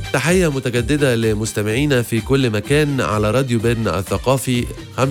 تحية متجددة لمستمعينا في كل مكان على راديو بن الثقافي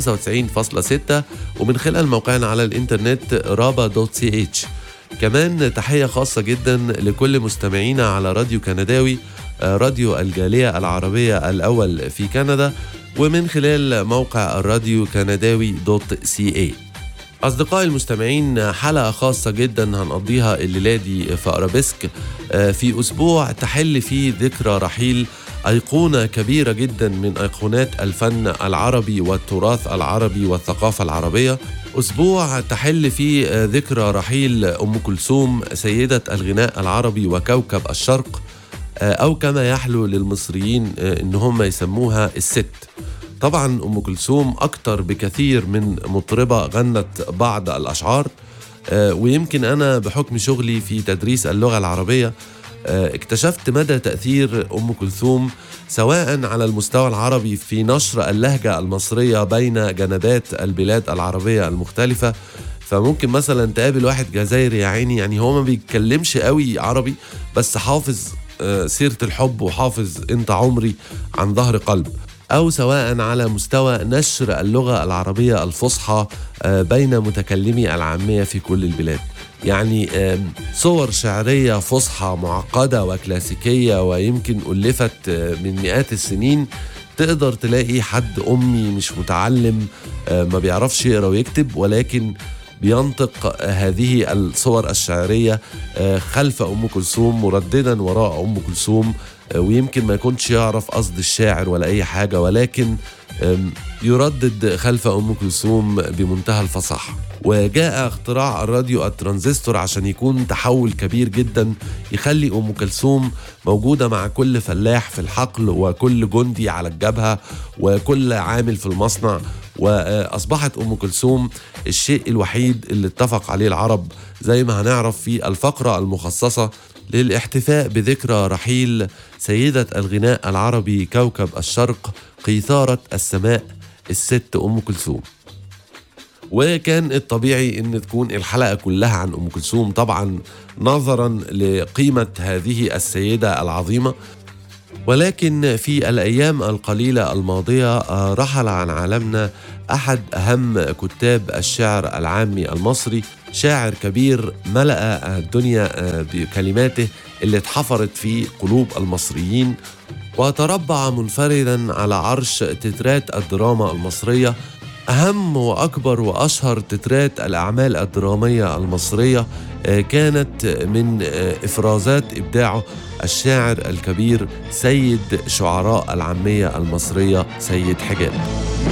95.6 ومن خلال موقعنا على الإنترنت رابا دوت سي اتش كمان تحية خاصة جدا لكل مستمعينا على راديو كنداوي راديو الجالية العربية الأول في كندا ومن خلال موقع الراديو كنداوي دوت سي اي أصدقائي المستمعين حلقة خاصة جدا هنقضيها الليلة دي في أرابيسك في أسبوع تحل فيه ذكرى رحيل أيقونة كبيرة جدا من أيقونات الفن العربي والتراث العربي والثقافة العربية أسبوع تحل فيه ذكرى رحيل أم كلثوم سيدة الغناء العربي وكوكب الشرق أو كما يحلو للمصريين إن هم يسموها الست طبعا ام كلثوم اكتر بكثير من مطربه غنت بعض الاشعار ويمكن انا بحكم شغلي في تدريس اللغه العربيه اكتشفت مدى تاثير ام كلثوم سواء على المستوى العربي في نشر اللهجه المصريه بين جنبات البلاد العربيه المختلفه فممكن مثلا تقابل واحد جزائري يا عيني يعني هو ما بيتكلمش قوي عربي بس حافظ سيره الحب وحافظ انت عمري عن ظهر قلب أو سواء على مستوى نشر اللغة العربية الفصحى بين متكلمي العامية في كل البلاد يعني صور شعرية فصحى معقدة وكلاسيكية ويمكن ألفت من مئات السنين تقدر تلاقي حد أمي مش متعلم ما بيعرفش يقرأ ويكتب ولكن بينطق هذه الصور الشعرية خلف أم كلثوم مرددا وراء أم كلثوم ويمكن ما يكونش يعرف قصد الشاعر ولا أي حاجة ولكن يردد خلف أم كلثوم بمنتهى الفصاحة وجاء اختراع الراديو الترانزستور عشان يكون تحول كبير جدا يخلي أم كلثوم موجودة مع كل فلاح في الحقل وكل جندي على الجبهة وكل عامل في المصنع واصبحت ام كلثوم الشيء الوحيد اللي اتفق عليه العرب زي ما هنعرف في الفقره المخصصه للاحتفاء بذكرى رحيل سيده الغناء العربي كوكب الشرق قيثاره السماء الست ام كلثوم وكان الطبيعي ان تكون الحلقه كلها عن ام كلثوم طبعا نظرا لقيمه هذه السيده العظيمه ولكن في الايام القليله الماضيه رحل عن عالمنا احد اهم كتاب الشعر العامي المصري شاعر كبير ملا الدنيا بكلماته اللي اتحفرت في قلوب المصريين وتربع منفردا على عرش تترات الدراما المصريه أهم وأكبر وأشهر تترات الأعمال الدرامية المصرية كانت من إفرازات إبداعه الشاعر الكبير سيد شعراء العامية المصرية سيد حجاب